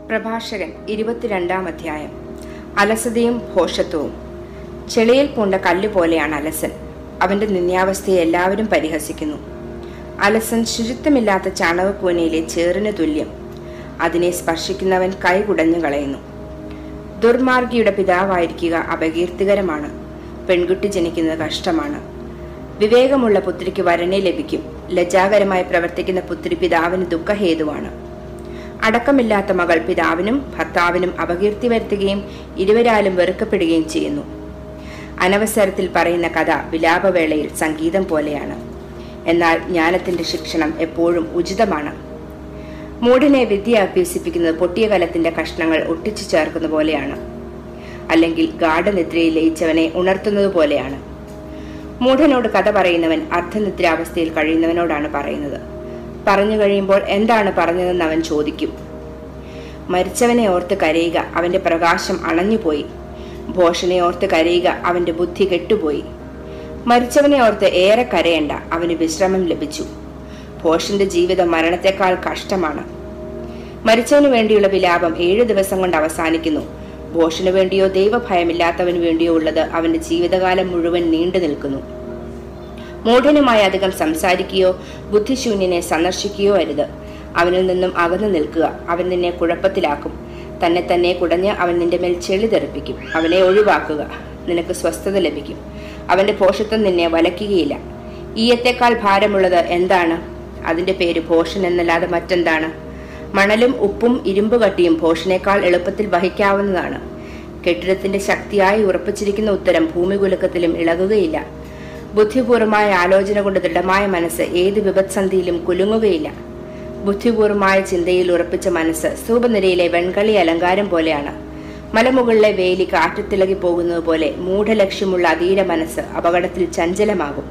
പ്രഭാഷകൻ ഇരുപത്തിരണ്ടാം അധ്യായം അലസതയും ഭോഷത്വവും ചെളിയിൽ പൂണ്ട കല്ല് പോലെയാണ് അലസൻ അവന്റെ നിന്യാവസ്ഥയെ എല്ലാവരും പരിഹസിക്കുന്നു അലസൻ ശുചിത്വമില്ലാത്ത ചാണകക്കൂനയിലെ ചേറിന് തുല്യം അതിനെ സ്പർശിക്കുന്നവൻ കൈ കുടഞ്ഞു കളയുന്നു ദുർമാർഗിയുടെ പിതാവായിരിക്കുക അപകീർത്തികരമാണ് പെൺകുട്ടി ജനിക്കുന്നത് കഷ്ടമാണ് വിവേകമുള്ള പുത്രിക്ക് വരനെ ലഭിക്കും ലജ്ജാകരമായി പ്രവർത്തിക്കുന്ന പുത്രി പിതാവിന് ദുഃഖഹേതുവാണ് അടക്കമില്ലാത്ത മകൾ പിതാവിനും ഭർത്താവിനും അപകീർത്തി വരുത്തുകയും ഇരുവരാലും വെറുക്കപ്പെടുകയും ചെയ്യുന്നു അനവസരത്തിൽ പറയുന്ന കഥ വിലാപവേളയിൽ സംഗീതം പോലെയാണ് എന്നാൽ ജ്ഞാനത്തിന്റെ ശിക്ഷണം എപ്പോഴും ഉചിതമാണ് മൂഢനെ വിദ്യ അഭ്യസിപ്പിക്കുന്നത് പൊട്ടിയ കലത്തിന്റെ കഷ്ണങ്ങൾ ഒട്ടിച്ചു ചേർക്കുന്ന പോലെയാണ് അല്ലെങ്കിൽ ഗാഠനിദ്രയിൽ ലയിച്ചവനെ ഉണർത്തുന്നത് പോലെയാണ് മൂഢനോട് കഥ പറയുന്നവൻ അർദ്ധനിദ്രാവസ്ഥയിൽ കഴിയുന്നവനോടാണ് പറയുന്നത് പറഞ്ഞു കഴിയുമ്പോൾ എന്താണ് പറഞ്ഞതെന്ന് അവൻ ചോദിക്കും മരിച്ചവനെ ഓർത്ത് കരയുക അവന്റെ പ്രകാശം അണഞ്ഞുപോയി ഭോഷനെ ഓർത്ത് കരയുക അവന്റെ ബുദ്ധി കെട്ടുപോയി മരിച്ചവനെ ഓർത്ത് ഏറെ കരയണ്ട അവന് വിശ്രമം ലഭിച്ചു ഭോഷന്റെ ജീവിതം മരണത്തെക്കാൾ കഷ്ടമാണ് മരിച്ചവന് വേണ്ടിയുള്ള വിലാപം ഏഴു ദിവസം കൊണ്ട് അവസാനിക്കുന്നു ഭോഷന് വേണ്ടിയോ ദൈവഭയമില്ലാത്തവന് വേണ്ടിയോ ഉള്ളത് അവന്റെ ജീവിതകാലം മുഴുവൻ നീണ്ടു നിൽക്കുന്നു മൂഢനുമായി അധികം സംസാരിക്കുകയോ ബുദ്ധിശൂന്യനെ സന്ദർശിക്കുകയോ അരുത് അവനിൽ നിന്നും അകന്നു നിൽക്കുക അവൻ നിന്നെ കുഴപ്പത്തിലാക്കും തന്നെ തന്നെ കുടഞ്ഞ് അവൻ നിന്റെ മേൽ ചെളി തെറിപ്പിക്കും അവനെ ഒഴിവാക്കുക നിനക്ക് സ്വസ്ഥത ലഭിക്കും അവന്റെ പോഷത്വം നിന്നെ വലയ്ക്കുകയില്ല ഈയത്തേക്കാൾ ഭാരമുള്ളത് എന്താണ് അതിന്റെ പേര് ഭോഷൻ എന്നല്ലാതെ മറ്റെന്താണ് മണലും ഉപ്പും ഇരുമ്പ് കട്ടിയും ഭോഷനേക്കാൾ എളുപ്പത്തിൽ വഹിക്കാവുന്നതാണ് കെട്ടിടത്തിന്റെ ശക്തിയായി ഉറപ്പിച്ചിരിക്കുന്ന ഉത്തരം ഭൂമികുലുക്കത്തിലും ഇളകുകയില്ല ബുദ്ധിപൂർവമായ ആലോചന കൊണ്ട് ദൃഢമായ മനസ്സ് ഏത് വിപത്സന്ധിയിലും കുലുങ്ങുകയില്ല ബുദ്ധിപൂർവമായ ചിന്തയിൽ ഉറപ്പിച്ച മനസ്സ് സ്തൂപനിരയിലെ വെൺകളി അലങ്കാരം പോലെയാണ് മലമുകളിലെ വേലി കാറ്റത്തിളകി പോകുന്നത് പോലെ മൂഢലക്ഷ്യമുള്ള അധീര മനസ്സ് അപകടത്തിൽ ചഞ്ചലമാകും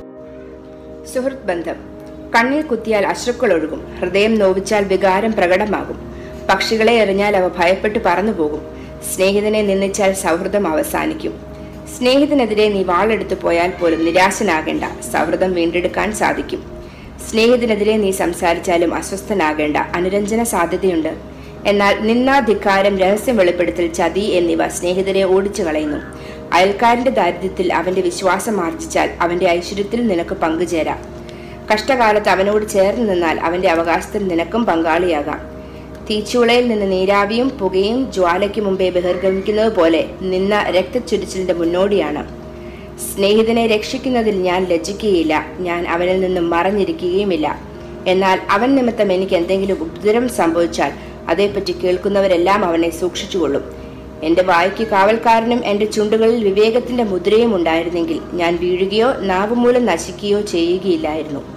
സുഹൃത്ത് ബന്ധം കണ്ണിൽ കുത്തിയാൽ അശ്രുക്കൾ ഒഴുകും ഹൃദയം നോവിച്ചാൽ വികാരം പ്രകടമാകും പക്ഷികളെ എറിഞ്ഞാൽ അവ ഭയപ്പെട്ട് പറന്നുപോകും സ്നേഹിതനെ നിന്ദിച്ചാൽ സൗഹൃദം അവസാനിക്കും സ്നേഹിതനെതിരെ നീ വാളെടുത്തു പോയാൽ പോലും നിരാശനാകേണ്ട സൗഹൃദം വീണ്ടെടുക്കാൻ സാധിക്കും സ്നേഹിതനെതിരെ നീ സംസാരിച്ചാലും അസ്വസ്ഥനാകേണ്ട അനുരഞ്ജന സാധ്യതയുണ്ട് എന്നാൽ നിന്നാധികാരം രഹസ്യം വെളിപ്പെടുത്തൽ ചതി എന്നിവ സ്നേഹിതരെ ഓടിച്ചു കളയുന്നു അയൽക്കാരന്റെ ദാരിദ്ര്യത്തിൽ അവന്റെ വിശ്വാസം ആർജിച്ചാൽ അവന്റെ ഐശ്വര്യത്തിൽ നിനക്ക് പങ്കുചേരാം കഷ്ടകാലത്ത് അവനോട് ചേർന്ന് നിന്നാൽ അവന്റെ അവകാശത്തിൽ നിനക്കും പങ്കാളിയാകാം തീച്ചൂളയിൽ നിന്ന് നീരാവിയും പുകയും ജ്വാലയ്ക്ക് മുമ്പേ ബഹിർഗമിക്കുന്നത് പോലെ നിന്ന രക്തച്ചൊരിച്ചിലിന്റെ മുന്നോടിയാണ് സ്നേഹിതനെ രക്ഷിക്കുന്നതിൽ ഞാൻ ലജ്ജിക്കുകയില്ല ഞാൻ അവനിൽ നിന്നും മറഞ്ഞിരിക്കുകയുമില്ല എന്നാൽ അവൻ നിമിത്തം എനിക്ക് എന്തെങ്കിലും ഉപദ്രവം സംഭവിച്ചാൽ അതേപ്പറ്റി കേൾക്കുന്നവരെല്ലാം അവനെ സൂക്ഷിച്ചുകൊള്ളും എന്റെ വായ്ക്ക് കാവൽക്കാരനും എന്റെ ചുണ്ടുകളിൽ വിവേകത്തിന്റെ മുദ്രയും ഉണ്ടായിരുന്നെങ്കിൽ ഞാൻ വീഴുകയോ നാവുമൂലം നശിക്കുകയോ ചെയ്യുകയില്ലായിരുന്നു